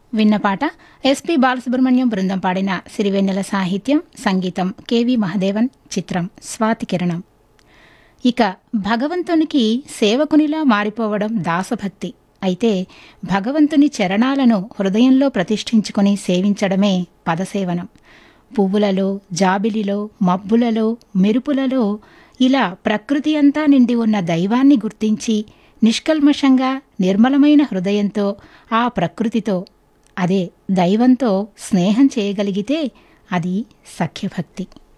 విన్న పాట ఎస్పి బాలసుబ్రహ్మణ్యం బృందం పాడిన సిరివెన్నెల సాహిత్యం సంగీతం కెవి మహదేవన్ చిత్రం స్వాతి కిరణం ఇక భగవంతునికి సేవకునిలా మారిపోవడం దాసభక్తి అయితే భగవంతుని చరణాలను హృదయంలో ప్రతిష్ఠించుకొని సేవించడమే పదసేవనం పువ్వులలో జాబిలిలో మబ్బులలో మెరుపులలో ఇలా ప్రకృతి అంతా నిండి ఉన్న దైవాన్ని గుర్తించి నిష్కల్మషంగా నిర్మలమైన హృదయంతో ఆ ప్రకృతితో అదే దైవంతో స్నేహం చేయగలిగితే అది సఖ్యభక్తి